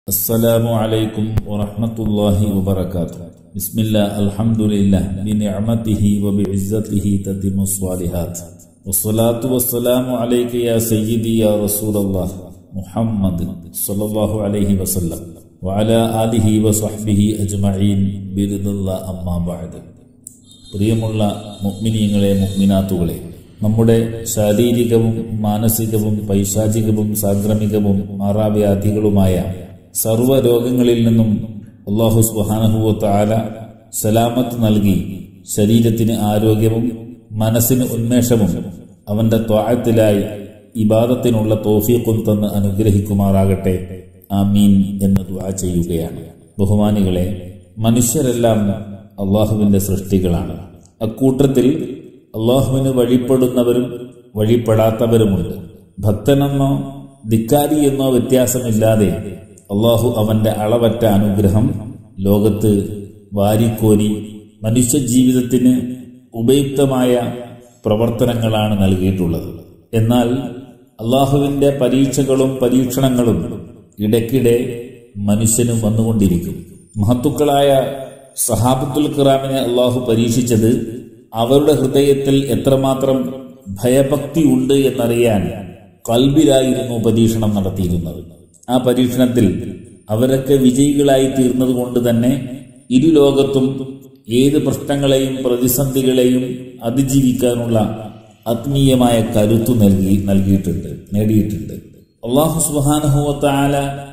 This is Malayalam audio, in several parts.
السلام عليكم ورحمة الله وبركاته بسم الله الحمد لله بنعمته وبعزته تتم الصالحات والصلاة والسلام عليك يا سيدي يا رسول الله محمد صلى الله عليه وسلم وعلى آله وصحبه أجمعين برضا الله أما بعد പ്രിയമുള്ള മുഗ്മിനീങ്ങളെ മുഗ്മിനാത്തുകളെ നമ്മുടെ ശാരീരികവും മാനസികവും പൈശാചികവും സാംക്രമികവും മാറാവ്യാധികളുമായ സർവ്വ രോഗങ്ങളിൽ നിന്നും അള്ളാഹു സുബാനഹുവത്ത ആല സലാമത്ത് നൽകി ശരീരത്തിന് ആരോഗ്യവും മനസ്സിന് ഉന്മേഷവും അവന്റെ ത്വാഴത്തിലായി ഇബാദത്തിനുള്ള തോഫീഖും തന്ന് അനുഗ്രഹിക്കുമാറാകട്ടെ ആമീൻ എന്ന് ദുആ ചെയ്യുകയാണ് ബഹുമാനികളെ മനുഷ്യരെല്ലാം അള്ളാഹുവിന്റെ സൃഷ്ടികളാണ് അക്കൂട്ടത്തിൽ അള്ളാഹുവിന് വഴിപ്പെടുന്നവരും വഴിപ്പെടാത്തവരുമുണ്ട് ഭക്തനെന്നോ ധിക്കാരി എന്നോ വ്യത്യാസമില്ലാതെ അള്ളാഹു അവന്റെ അളവറ്റ അനുഗ്രഹം ലോകത്ത് വാരിക്കോരി മനുഷ്യജീവിതത്തിന് ഉപയുക്തമായ പ്രവർത്തനങ്ങളാണ് നൽകിയിട്ടുള്ളത് എന്നാൽ അള്ളാഹുവിന്റെ പരീക്ഷകളും പരീക്ഷണങ്ങളും ഇടയ്ക്കിടെ മനുഷ്യന് വന്നുകൊണ്ടിരിക്കും മഹത്തുക്കളായ സഹാബത്തുൽ ഖിറാമിനെ അള്ളാഹു പരീക്ഷിച്ചത് അവരുടെ ഹൃദയത്തിൽ എത്രമാത്രം ഭയഭക്തി ഉണ്ട് എന്നറിയാൻ കൽബിലായിരുന്നു പരീക്ഷണം നടത്തിയിരുന്നത് ആ പരീക്ഷണത്തിൽ അവരൊക്കെ വിജയികളായി തീർന്നത് കൊണ്ട് തന്നെ ഇരു ലോകത്തും ഏത് പ്രശ്നങ്ങളെയും പ്രതിസന്ധികളെയും അതിജീവിക്കാനുള്ള ആത്മീയമായ കരുത്തു നൽകി നൽകിയിട്ടുണ്ട് നേടിയിട്ടുണ്ട് അള്ളാഹു സുബാനഹുവത്താല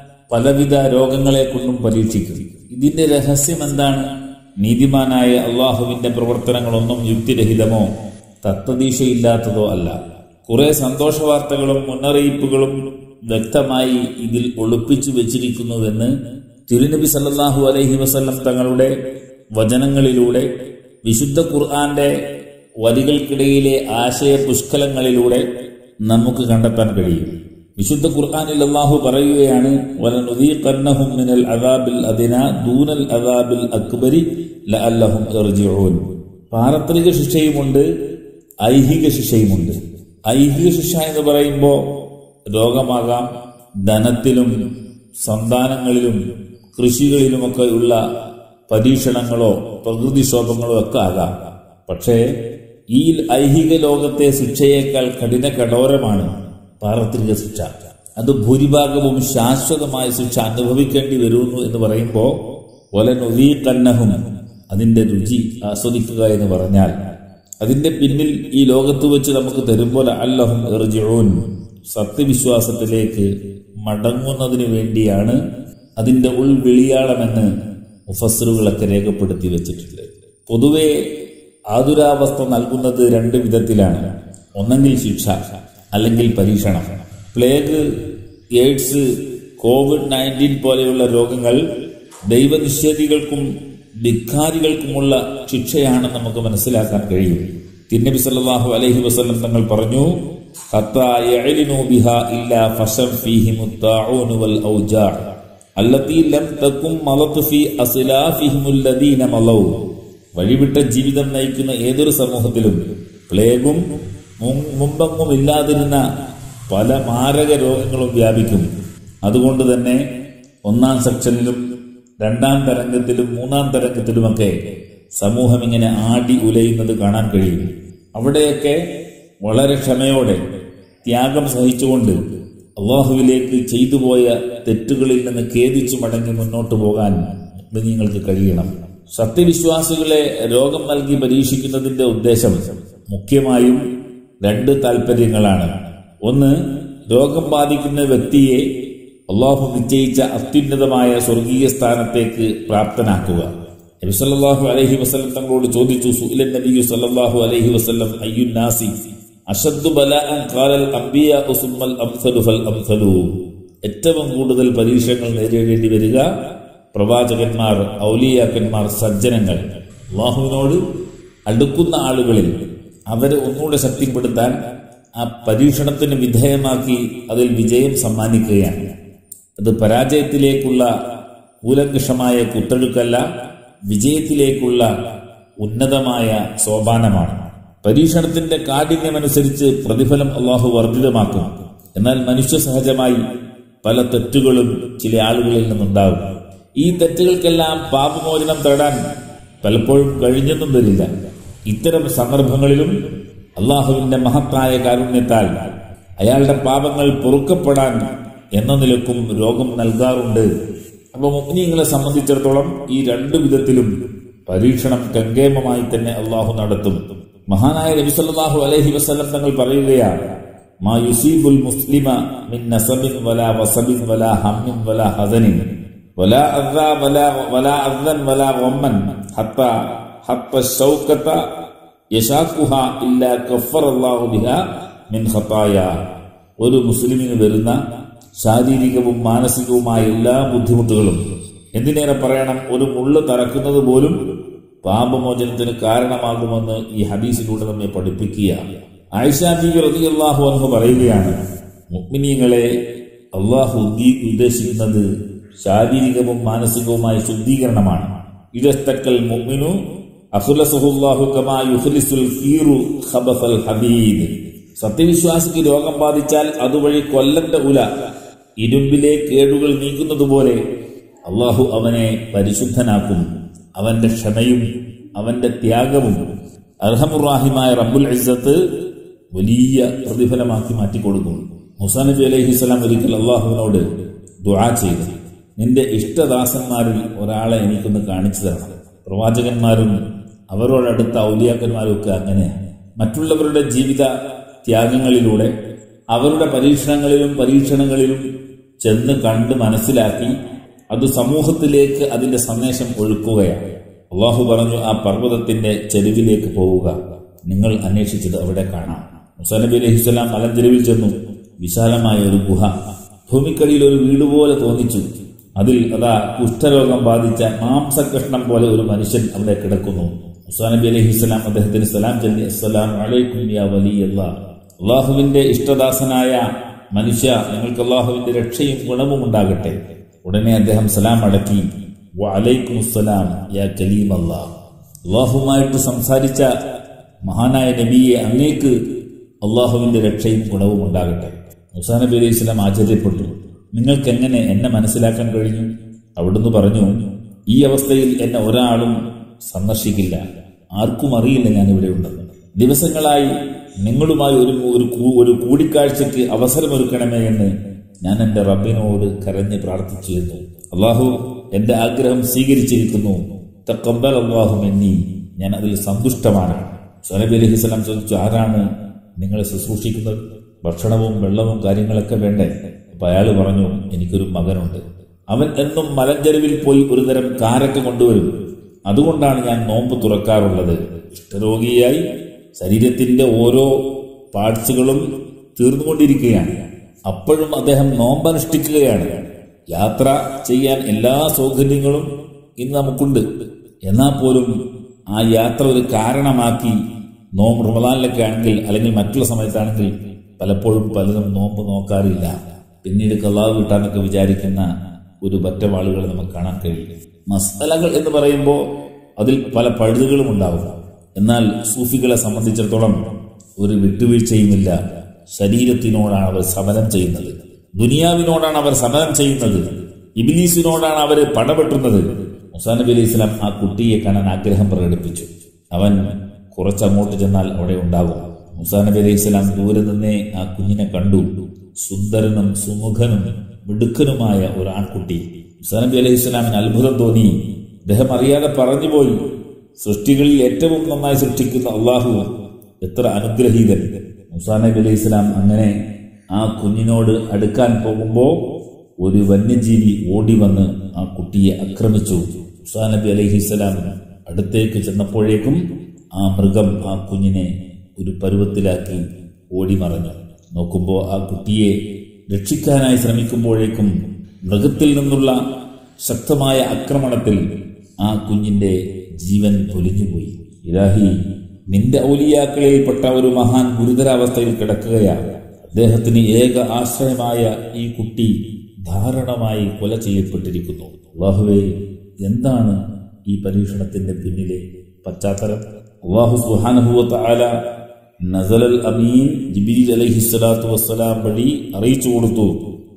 പലവിധ രോഗങ്ങളെ കൊണ്ടും പരീക്ഷിക്കും ഇതിന്റെ രഹസ്യം എന്താണ് നീതിമാനായ അള്ളാഹുവിന്റെ പ്രവർത്തനങ്ങളൊന്നും യുക്തിരഹിതമോ തത്വദീശയില്ലാത്തതോ അല്ല കുറെ സന്തോഷ വാർത്തകളും മുന്നറിയിപ്പുകളും വ്യക്തമായി ഇതിൽ ഒളിപ്പിച്ചു വെച്ചിരിക്കുന്നുവെന്ന് തിരുനബി സല്ലാഹു അലൈഹി വസല്ലം തങ്ങളുടെ വചനങ്ങളിലൂടെ വിശുദ്ധ ഖുർആന്റെ വരികൾക്കിടയിലെ ആശയ പുഷ്കലങ്ങളിലൂടെ നമുക്ക് കണ്ടെത്താൻ കഴിയും വിശുദ്ധ ഖുർആാനിൽ അള്ളാഹു പറയുകയാണ് വലനുദീഖന്നഹും മിനൽ അദാബിൽ അദിന ദൂനൽ അദാബിൽ അക്ബരി ലഅല്ലഹും യർജിഊൻ പാരത്രിക ശിക്ഷയുമുണ്ട് ഐഹിക ശിക്ഷയുമുണ്ട് ഐഹിക ശിക്ഷ എന്ന് പറയുമ്പോൾ രോഗമാകാം ധനത്തിലും സന്താനങ്ങളിലും കൃഷികളിലുമൊക്കെ ഉള്ള പരീക്ഷണങ്ങളോ പ്രകൃതിക്ഷോഭങ്ങളോ ഒക്കെ ആകാം പക്ഷേ ഈ ഐഹിക ലോകത്തെ ശിക്ഷയേക്കാൾ കഠിന കഠോരമാണ് പാരത്രിക ശിക്ഷ അത് ഭൂരിഭാഗവും ശാശ്വതമായ ശിക്ഷ അനുഭവിക്കേണ്ടി വരുന്നു എന്ന് പറയുമ്പോൾ ഒലനൊലീകന്നഹും അതിന്റെ രുചി ആസ്വദിക്കുക എന്ന് പറഞ്ഞാൽ അതിന്റെ പിന്നിൽ ഈ ലോകത്ത് വെച്ച് നമുക്ക് തരുമ്പോൾ അല്ലഹും എർജിഊൻ സത്യവിശ്വാസത്തിലേക്ക് മടങ്ങുന്നതിന് വേണ്ടിയാണ് അതിന്റെ ഉൾവിളിയാളമെന്ന് മുഫസറുകളൊക്കെ രേഖപ്പെടുത്തി വെച്ചിട്ടുണ്ട് പൊതുവെ ആതുരാവസ്ഥ നൽകുന്നത് രണ്ട് വിധത്തിലാണ് ഒന്നെങ്കിൽ ശിക്ഷ അല്ലെങ്കിൽ പരീക്ഷണം പ്ലേഗ് എയ്ഡ്സ് കോവിഡ് നയൻറ്റീൻ പോലെയുള്ള രോഗങ്ങൾ ദൈവനിഷേധികൾക്കും ധിക്കാരികൾക്കുമുള്ള ശിക്ഷയാണ് നമുക്ക് മനസ്സിലാക്കാൻ കഴിയും തിന്നബി സല്ലല്ലാഹു അലൈഹി വസല്ലം തങ്ങൾ പറഞ്ഞു ഹത്താ യഅലിനു ബിഹാ ഇല്ലാ ഫശം ഫീഹിം الطاعون والاوجاع التي لم تكن مضت في اسلافهم الذين مضوا വഴിവിട്ട ജീവിതം നയിക്കുന്ന ഏതൊരു സമൂഹത്തിലും പ്ലേഗും മുമ്പെങ്ങും ഇല്ലാതിരുന്ന പല മാരക രോഗങ്ങളും വ്യാപിക്കും അതുകൊണ്ട് തന്നെ ഒന്നാം സെക്ഷനിലും രണ്ടാം തരംഗത്തിലും മൂന്നാം തരംഗത്തിലുമൊക്കെ സമൂഹം ഇങ്ങനെ ആടി ഉലയുന്നത് കാണാൻ കഴിയും അവിടെയൊക്കെ വളരെ ക്ഷമയോടെ ത്യാഗം സഹിച്ചുകൊണ്ട് അള്ളാഹുവിലേക്ക് ചെയ്തു പോയ തെറ്റുകളിൽ നിന്ന് ഖേദിച്ചു മടങ്ങി മുന്നോട്ട് പോകാൻ നിങ്ങൾക്ക് കഴിയണം സത്യവിശ്വാസികളെ രോഗം നൽകി പരീക്ഷിക്കുന്നതിന്റെ ഉദ്ദേശം മുഖ്യമായും രണ്ട് താല്പര്യങ്ങളാണ് ഒന്ന് രോഗം ബാധിക്കുന്ന വ്യക്തിയെ അള്ളാഹു നിശ്ചയിച്ച അത്യുന്നതമായ സ്വർഗീയ സ്ഥാനത്തേക്ക് പ്രാപ്തനാക്കുക നബി സല്ലല്ലാഹു അലൈഹി വസല്ലം തങ്ങളോട് ചോദിച്ചു സുഇലൻ നബിയു സല്ലല്ലാഹു അലൈഹി വസല്ലം അയ്യുൻ നാസി അഷദ്ദു ബലാഅൻ ഖാലൽ അംബിയാ സുമ്മൽ അംസലു ഫൽ അംസലു ഏറ്റവും കൂടുതൽ പരീക്ഷകൾ നേരിടേണ്ടി വരിക പ്രവാചകന്മാർ ഔലിയാക്കന്മാർ സജ്ജനങ്ങൾ അള്ളാഹുവിനോട് അടുക്കുന്ന ആളുകളിൽ അവരെ ഒന്നുകൂടെ ശക്തിപ്പെടുത്താൻ ആ പരീക്ഷണത്തിന് വിധേയമാക്കി അതിൽ വിജയം സമ്മാനിക്കുകയാണ് അത് പരാജയത്തിലേക്കുള്ള കൂലങ്കഷമായ കുത്തൊഴുക്കല്ല വിജയത്തിലേക്കുള്ള ഉന്നതമായ സോപാനമാണ് പരീക്ഷണത്തിന്റെ കാഠിന്യമനുസരിച്ച് പ്രതിഫലം അള്ളാഹു വർദ്ധിതമാക്കും എന്നാൽ മനുഷ്യ സഹജമായി പല തെറ്റുകളും ചില ആളുകളിൽ നിന്നുണ്ടാകും ഈ തെറ്റുകൾക്കെല്ലാം പാപമോചനം തേടാൻ പലപ്പോഴും കഴിഞ്ഞെന്നും വരില്ല ഇത്തരം സന്ദർഭങ്ങളിലും അള്ളാഹുവിന്റെ മഹത്തായ കാരുണ്യത്താൽ അയാളുടെ പാപങ്ങൾ പൊറുക്കപ്പെടാൻ എന്ന നിലക്കും രോഗം നൽകാറുണ്ട് അപ്പൊ മുഗ്നീങ്ങളെ സംബന്ധിച്ചിടത്തോളം ഈ രണ്ടു വിധത്തിലും പരീക്ഷണം കങ്കേമമായി തന്നെ അള്ളാഹു നടത്തും മഹാനായ നബിസല്ലാഹു അലൈഹി വസ്ലം തങ്ങൾ പറയുകയാണ് മാ യുസീബുൽ മുസ്ലിമ മിൻ നസബിൻ വലാ വസബിൻ വലാ ഹമ്മിൻ വലാ ഹസനിൻ വലാ അദ്ദാ വലാ വലാ അദ്ദൻ വലാ ഗമ്മൻ ഹത്ത ഹത്ത ശൗക്കത യശാക്കുഹ ഇല്ലാ കഫറല്ലാഹു ബിഹാ മിൻ ഖതായ ഒരു മുസ്ലിമിന് വരുന്ന ശാരീരികവും മാനസികവുമായ എല്ലാ ബുദ്ധിമുട്ടുകളും എന്തിനേറെ പറയണം ഒരു മുള്ള് തറക്കുന്നത് പോലും പാപമോചനത്തിന് കാരണമാകുമെന്ന് ഈ ഹദീസിലൂടെ നമ്മെ പഠിപ്പിക്കുക ആയിഷാബി റളിയല്ലാഹു അൻഹു പറയുകയാണ് മുഅ്മിനീങ്ങളെ അള്ളാഹു ഉദ്ദീ- ഉദ്ദേശിക്കുന്നത് ശാരീരികവും മാനസികവുമായ ശുദ്ധീകരണമാണ് ഇതസ്തക്കൽ മുഅ്മിനു അഖ്ലസഹുല്ലാഹു കമാ യുഖ്ലിസുൽ കീറു ഖബസൽ ഹബീദ് സത്യവിശ്വാസിക്ക് രോഗം ബാധിച്ചാൽ അതുവഴി കൊല്ലന്റെ ഉല ഇരുമ്പിലെ കേടുകൾ നീക്കുന്നത് പോലെ അള്ളാഹു അവനെ പരിശുദ്ധനാക്കും അവന്റെ ക്ഷമയും അവന്റെ ത്യാഗവും അർഹമുറാഹിമായ റബ്ബുൽ ഇസ്സത്ത് വലിയ പ്രതിഫലമാക്കി മാറ്റിക്കൊടുക്കും മുസാ നബി അലൈഹിസ്സലാം ഒരിക്കൽ അള്ളാഹുവിനോട് ദുആ ചെയ്തു നിന്റെ ഇഷ്ടദാസന്മാരിൽ ഒരാളെ എനിക്കൊന്ന് കാണിച്ചു തരണം പ്രവാചകന്മാരും അവരോടടുത്ത ഔലിയാക്കന്മാരും ഒക്കെ അങ്ങനെയാണ് മറ്റുള്ളവരുടെ ജീവിത ത്യാഗങ്ങളിലൂടെ അവരുടെ പരീക്ഷണങ്ങളിലും പരീക്ഷണങ്ങളിലും ചെന്ന് കണ്ട് മനസ്സിലാക്കി അത് സമൂഹത്തിലേക്ക് അതിന്റെ സന്ദേശം ഒഴുക്കുകയാണ് അള്ളാഹു പറഞ്ഞു ആ പർവ്വതത്തിന്റെ ചെരുവിലേക്ക് പോവുക നിങ്ങൾ അന്വേഷിച്ചത് അവിടെ കാണാം മുസാ നബി അലഹിസ്ലാം മലഞ്ചെരുവിൽ ചെന്നു വിശാലമായ ഒരു ഗുഹ ഭൂമിക്കടിയിൽ ഒരു വീട് പോലെ തോന്നിച്ചു അതിൽ അതാ കുഷ്ഠരോഗം ബാധിച്ച മാംസകഷ്ണം പോലെ ഒരു മനുഷ്യൻ അവിടെ കിടക്കുന്നു മുസാ നബി അലഹിസ്ലാം അദ്ദേഹത്തിന് സലാം ചൊല്ലി അസ്സലാം അലൈക്കും യാ വലിയല്ല അള്ളാഹുവിന്റെ ഇഷ്ടദാസനായ മനുഷ്യ നിങ്ങൾക്ക് അള്ളാഹുവിന്റെ രക്ഷയും ഗുണവും ഉണ്ടാകട്ടെ ഉടനെ അദ്ദേഹം സലാം അടക്കി വലൈക്കും അസ്സലാം യാ കലീം അള്ളാഹ് അള്ളാഹുമായിട്ട് സംസാരിച്ച മഹാനായ നബിയെ അങ്ങേക്ക് അള്ളാഹുവിന്റെ രക്ഷയും ഗുണവും ഉണ്ടാകട്ടെ മുസാ നബി അലൈഹി സ്വലാം ആശ്ചര്യപ്പെട്ടു നിങ്ങൾക്ക് എങ്ങനെ എന്നെ മനസ്സിലാക്കാൻ കഴിഞ്ഞു അവിടുന്ന് പറഞ്ഞു ഈ അവസ്ഥയിൽ എന്നെ ഒരാളും സന്ദർശിക്കില്ല ആർക്കും അറിയില്ല ഞാൻ ഇവിടെ ഉണ്ടെന്ന് ദിവസങ്ങളായി നിങ്ങളുമായി ഒരു ഒരു കൂ- ഒരു കൂടിക്കാഴ്ചയ്ക്ക് അവസരമൊരുക്കണമേ എന്ന് ഞാൻ എൻ്റെ റബ്ബിനോട് കരഞ്ഞ് പ്രാർത്ഥിച്ചിരുന്നു അള്ളാഹു എൻ്റെ ആഗ്രഹം സ്വീകരിച്ചിരിക്കുന്നു തക്കമ്പൽ അള്ളാഹു എന്നീ ഞാൻ അതിൽ സന്തുഷ്ടമാണ് സനബി അലൈഹി സ്വലാം ചോദിച്ചു ആരാണ് നിങ്ങളെ ശുശ്രൂഷിക്കുന്നത് ഭക്ഷണവും വെള്ളവും കാര്യങ്ങളൊക്കെ വേണ്ടേ അപ്പൊ അയാൾ പറഞ്ഞു എനിക്കൊരു മകനുണ്ട് അവൻ എന്നും മലഞ്ചെരുവിൽ പോയി ഒരു തരം കാരക്ക കൊണ്ടുവരും അതുകൊണ്ടാണ് ഞാൻ നോമ്പ് തുറക്കാറുള്ളത് കുഷ്ഠരോഗിയായി ശരീരത്തിന്റെ ഓരോ പാർട്സുകളും തീർന്നുകൊണ്ടിരിക്കുകയാണ് അപ്പോഴും അദ്ദേഹം നോമ്പനുഷ്ഠിക്കുകയാണ് യാത്ര ചെയ്യാൻ എല്ലാ സൗകര്യങ്ങളും ഇന്ന് നമുക്കുണ്ട് എന്നാൽ പോലും ആ യാത്ര ഒരു കാരണമാക്കി നോമ്പ് റമദാനിലൊക്കെ ആണെങ്കിൽ അല്ലെങ്കിൽ മറ്റുള്ള സമയത്താണെങ്കിൽ പലപ്പോഴും പലരും നോമ്പ് നോക്കാറില്ല പിന്നീട് കള്ളാവ് കിട്ടാനൊക്കെ വിചാരിക്കുന്ന ഒരു പറ്റം ആളുകൾ നമുക്ക് കാണാൻ കഴിയും മസാലകൾ എന്ന് പറയുമ്പോൾ അതിൽ പല പഴുതുകളും ഉണ്ടാവും എന്നാൽ സൂഫികളെ സംബന്ധിച്ചിടത്തോളം ഒരു വിട്ടുവീഴ്ചയുമില്ല ശരീരത്തിനോടാണ് അവർ സമരം ചെയ്യുന്നത് ദുനിയാവിനോടാണ് അവർ സമരം ചെയ്യുന്നത് ഇബിലീസിനോടാണ് അവർ പടപെട്ടുന്നത് മുസാ നബി അലൈഹി സ്വലാം ആ കുട്ടിയെ കാണാൻ ആഗ്രഹം പ്രകടിപ്പിച്ചു അവൻ കുറച്ചങ്ങോട്ട് ചെന്നാൽ അവിടെ ഉണ്ടാകും മുസാ നബി അലൈഹി സ്വലാം ദൂരെ നിന്നേ ആ കുഞ്ഞിനെ കണ്ടു സുന്ദരനും സുമുഖനും മിടുക്കനുമായ ഒരു ആൺകുട്ടി മുസാ നബി അലൈഹി സ്വലാമിന് അത്ഭുതം തോന്നി അദ്ദേഹം അറിയാതെ പറഞ്ഞുപോയി സൃഷ്ടികളിൽ ഏറ്റവും നന്നായി സൃഷ്ടിക്കുന്ന അള്ളാഹു എത്ര അനുഗ്രഹീതൻ മുസാ നബി അലൈഹി സ്വലാം അങ്ങനെ ആ കുഞ്ഞിനോട് അടുക്കാൻ പോകുമ്പോൾ ഒരു വന്യജീവി ഓടി വന്ന് ആ കുട്ടിയെ ആക്രമിച്ചു മുസാ നബി അലൈഹി സ്വലാം അടുത്തേക്ക് ചെന്നപ്പോഴേക്കും ആ മൃഗം ആ കുഞ്ഞിനെ ഒരു പരുവത്തിലാക്കി ഓടി മറഞ്ഞു നോക്കുമ്പോൾ ആ കുട്ടിയെ രക്ഷിക്കാനായി ശ്രമിക്കുമ്പോഴേക്കും മൃഗത്തിൽ നിന്നുള്ള ശക്തമായ ആക്രമണത്തിൽ ആ കുഞ്ഞിന്റെ ജീവൻ പൊലിഞ്ഞുപോയി ഇലാഹി നിന്റെ ഔലിയാക്കളിൽപ്പെട്ട ഒരു മഹാൻ ഗുരുതരാവസ്ഥയിൽ കിടക്കുകയാണ് അദ്ദേഹത്തിന് ഏക ആശ്രയമായ ഈ കുട്ടി ധാരണമായി കൊല ചെയ്യപ്പെട്ടിരിക്കുന്നു അള്ളാഹുവേ എന്താണ് ഈ പരീക്ഷണത്തിന്റെ പിന്നിലെ പശ്ചാത്തലം അള്ളാഹു സുഹാനുഭവത്ത ആല നസലൽ അമീൻ ജിബിരി അലൈഹി സ്വലാത്തു വസ്സലാം വഴി അറിയിച്ചു കൊടുത്തു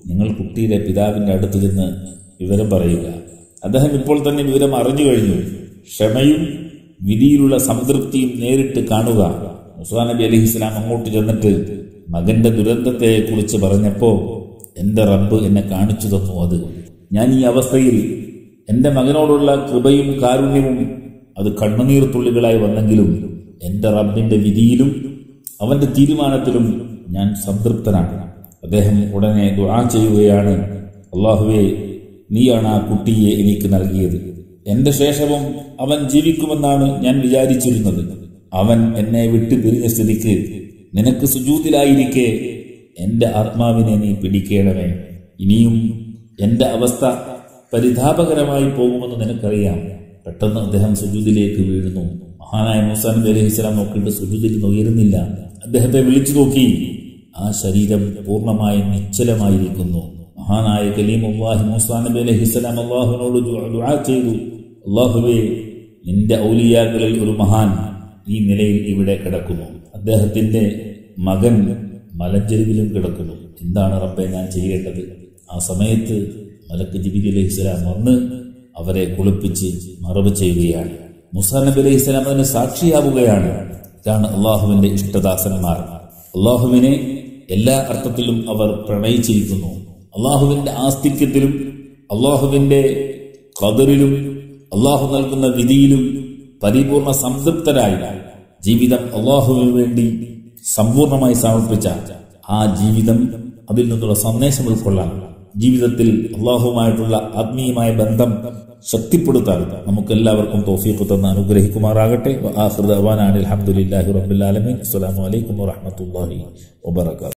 നിങ്ങൾ കുട്ടിയുടെ പിതാവിന്റെ അടുത്ത് ചെന്ന് വിവരം പറയുക അദ്ദേഹം ഇപ്പോൾ തന്നെ വിവരം അറിഞ്ഞു കഴിഞ്ഞു ക്ഷമയും വിധിയിലുള്ള സംതൃപ്തിയും നേരിട്ട് കാണുക മുസാ നബി അലൈഹി ഇസ്ലാം അങ്ങോട്ട് ചെന്നിട്ട് മകന്റെ ദുരന്തത്തെ കുറിച്ച് പറഞ്ഞപ്പോ എന്റെ റബ്ബ് എന്നെ കാണിച്ചു തന്നു അത് ഞാൻ ഈ അവസ്ഥയിൽ എന്റെ മകനോടുള്ള കൃപയും കാരുണ്യവും അത് കണ്ണുനീർ തുള്ളികളായി വന്നെങ്കിലും എന്റെ റബ്ബിന്റെ വിധിയിലും അവന്റെ തീരുമാനത്തിലും ഞാൻ സംതൃപ്തനാണ് അദ്ദേഹം ഉടനെ ദുആ ചെയ്യുകയാണ് അള്ളാഹുവെ നീയാണ് ആ കുട്ടിയെ എനിക്ക് നൽകിയത് എന്റെ ശേഷവും അവൻ ജീവിക്കുമെന്നാണ് ഞാൻ വിചാരിച്ചിരുന്നത് അവൻ എന്നെ വിട്ടു പിരിഞ്ഞ സ്ഥിതിക്ക് നിനക്ക് സുജൂതിലായിരിക്കെ എന്റെ ആത്മാവിനെ നീ പിടിക്കണമേ ഇനിയും എന്റെ അവസ്ഥ പരിതാപകരമായി പോകുമെന്ന് നിനക്കറിയാം പെട്ടെന്ന് അദ്ദേഹം സുജൂതിലേക്ക് വീഴുന്നു മഹാനായ മൂസാ നബി അലൈഹി സ്വലാം നോക്കിയിട്ട് സുജൂതിൽ നിന്ന് ഉയരുന്നില്ല അദ്ദേഹത്തെ വിളിച്ചു നോക്കി ആ ശരീരം പൂർണ്ണമായി നിശ്ചലമായിരിക്കുന്നു മഹാനായ കലീം അള്ളാഹി മൂസാ നബി അലൈഹി സ്വലാം അള്ളാഹുവിനോട് ദുആ ചെയ്തു അള്ളാഹുവേ നിന്റെ ഔലിയാക്കളിൽ ഒരു മഹാൻ ഈ നിലയിൽ ഇവിടെ കിടക്കുന്നു അദ്ദേഹത്തിന്റെ മകൻ മലഞ്ചെരുവിലും കിടക്കുന്നു എന്താണ് റബ്ബെ ഞാൻ ചെയ്യേണ്ടത് ആ സമയത്ത് മലക്ക് ജിബിരി അലൈഹി സ്വലാം വന്ന് അവരെ കുളിപ്പിച്ച് മറവ് ചെയ്യുകയാണ് മുസാ നബി അലൈഹി സ്വലാം അതിന് സാക്ഷിയാവുകയാണ് ഇതാണ് അള്ളാഹുവിന്റെ ഇഷ്ടദാസന്മാർ അള്ളാഹുവിനെ എല്ലാ അർത്ഥത്തിലും അവർ പ്രണയിച്ചിരിക്കുന്നു അള്ളാഹുവിന്റെ ആസ്തിക്യത്തിലും അള്ളാഹുവിന്റെ ഖദറിലും അള്ളാഹു നൽകുന്ന വിധിയിലും പരിപൂർണ സംതൃപ്തരായി ജീവിതം അള്ളാഹുവിന് വേണ്ടി സമ്പൂർണമായി സമർപ്പിച്ച ആ ജീവിതം അതിൽ നിന്നുള്ള സന്ദേശം ഉൾക്കൊള്ളാൻ ജീവിതത്തിൽ അള്ളാഹുമായിട്ടുള്ള ആത്മീയമായ ബന്ധം ശക്തിപ്പെടുത്താൻ നമുക്കെല്ലാവർക്കും തോഫീഖ് തന്ന് അനുഗ്രഹിക്കുമാറാകട്ടെ അലഹമുല്ലാഹി റബുലാലമീൻ അസ്സലാമു അലൈക്കും വറഹമത്തല്ലാഹി വബർക്കാത്തു